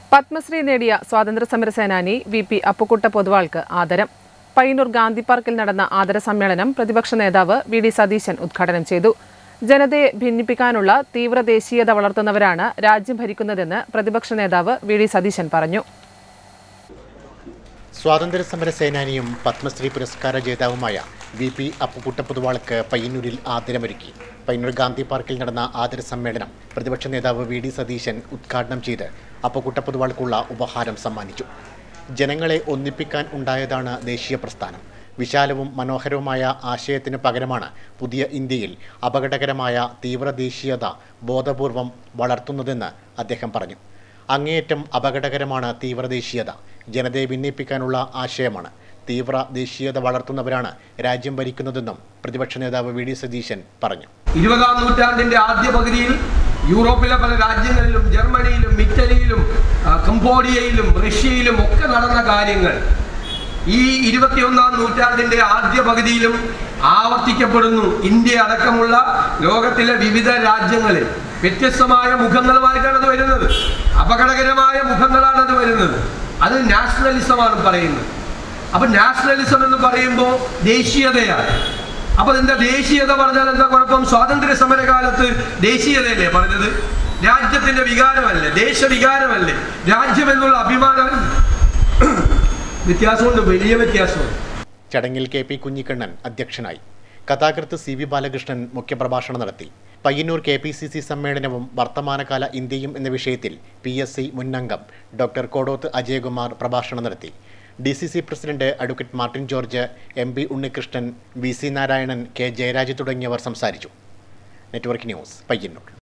പത്മശ്രീ നേടിയ സ്വാതന്ത്ര്യ സമര സേനാനി വി പി അപ്പുക്കുട്ട പൊതുവാൾക്ക് ആദരം പയ്യന്നൂർ ഗാന്ധി പാർക്കിൽ നടന്ന ആദര സമ്മേളനം പ്രതിപക്ഷ നേതാവ് വി ഡി സതീശൻ ഉദ്ഘാടനം ചെയ്തു ജനതയെ ഭിന്നിപ്പിക്കാനുള്ള തീവ്ര ദേശീയത വളർത്തുന്നവരാണ് രാജ്യം ഭരിക്കുന്നതെന്ന് പ്രതിപക്ഷ നേതാവ് വി ഡി സതീശൻ പറഞ്ഞു സ്വാതന്ത്ര്യ സമര സേനാനിയും പത്മശ്രീ പുരസ്കാര ജേതാവുമായ വി പി അപ്പുക്കുട്ട പൊതുവാൾക്ക് പയ്യന്നൂരിൽ ആദരമൊരുക്കി പയ്യന്നൂർ ഗാന്ധി പാർക്കിൽ നടന്ന ആദര സമ്മേളനം പ്രതിപക്ഷ നേതാവ് വി ഡി സതീശൻ ഉദ്ഘാടനം ചെയ്ത് അപ്പുക്കുട്ട പൊതുവാൾക്കുള്ള ഉപഹാരം സമ്മാനിച്ചു ജനങ്ങളെ ഒന്നിപ്പിക്കാൻ ഉണ്ടായതാണ് ദേശീയ പ്രസ്ഥാനം വിശാലവും മനോഹരവുമായ ആശയത്തിന് പകരമാണ് പുതിയ ഇന്ത്യയിൽ അപകടകരമായ തീവ്ര ദേശീയത ബോധപൂർവം വളർത്തുന്നതെന്ന് അദ്ദേഹം പറഞ്ഞു അങ്ങേയറ്റം അപകടകരമാണ് തീവ്രദേശീയത ജനതയെ ഭിന്നിപ്പിക്കാനുള്ള ആശയമാണ് തീവ്ര ദേശീയത വളർത്തുന്നവരാണ് രാജ്യം ഭരിക്കുന്നതെന്നും പ്രതിപക്ഷ നേതാവ് വി ഡി സതീശൻ പറഞ്ഞു ഇരുപതാം നൂറ്റാണ്ടിന്റെ ആദ്യ പകുതിയിൽ യൂറോപ്പിലെ പല രാജ്യങ്ങളിലും ജർമ്മനിയിലും ഇറ്റലിയിലും ആ, കംബോഡിയയിലും റഷ്യയിലും ഒക്കെ നടന്ന കാര്യങ്ങൾ ഈ ഇരുപത്തിയൊന്നാം നൂറ്റാണ്ടിന്റെ ആദ്യ പകുതിയിലും ആവർത്തിക്കപ്പെടുന്നു ഇന്ത്യ അടക്കമുള്ള ലോകത്തിലെ വിവിധ രാജ്യങ്ങളിൽ വ്യത്യസ്തമായ മുഖങ്ങളുമായിട്ടാണ് അത് വരുന്നത് അപകടകരമായ മുഖങ്ങളാണ് അത് വരുന്നത് അത് നാഷണലിസമാണ് പറയുന്നത് അപ്പൊ നാഷണലിസം എന്ന് പറയുമ്പോൾ ദേശീയതയാണ് അപ്പൊ എന്താ ദേശീയത പറഞ്ഞാൽ എന്താ കുഴപ്പം സ്വാതന്ത്ര്യ സമരകാലത്ത് ദേശീയതയല്ലേ പറഞ്ഞത് രാജ്യത്തിന്റെ വികാരമല്ലേ ദേശവികാരമല്ലേ രാജ്യം എന്നുള്ള അഭിമാനം വ്യത്യാസമുണ്ട് വലിയ വ്യത്യാസമുണ്ട് ചടങ്ങിൽ കെ പി കുഞ്ഞിക്കണ്ണൻ അധ്യക്ഷനായി കഥാകൃത്ത് സി വി ബാലകൃഷ്ണൻ മുഖ്യപ്രഭാഷണം നടത്തി Payyanur K P C C സമ്മേളനവും വർത്തമാനകാല ഇന്ത്യയും എന്ന വിഷയത്തിൽ പി എസ് സി മുന്നംഗം ഡോക്ടർ കോടോത്ത് അജയകുമാർ പ്രഭാഷണം നടത്തി D C C president advocate Martin George M P Unnikrishnan V C Narayanan K Jayaraj തുടങ്ങിയവർ സംസാരിച്ചു നെറ്റ്വർക്ക് ന്യൂസ് പയ്യന്നൂർ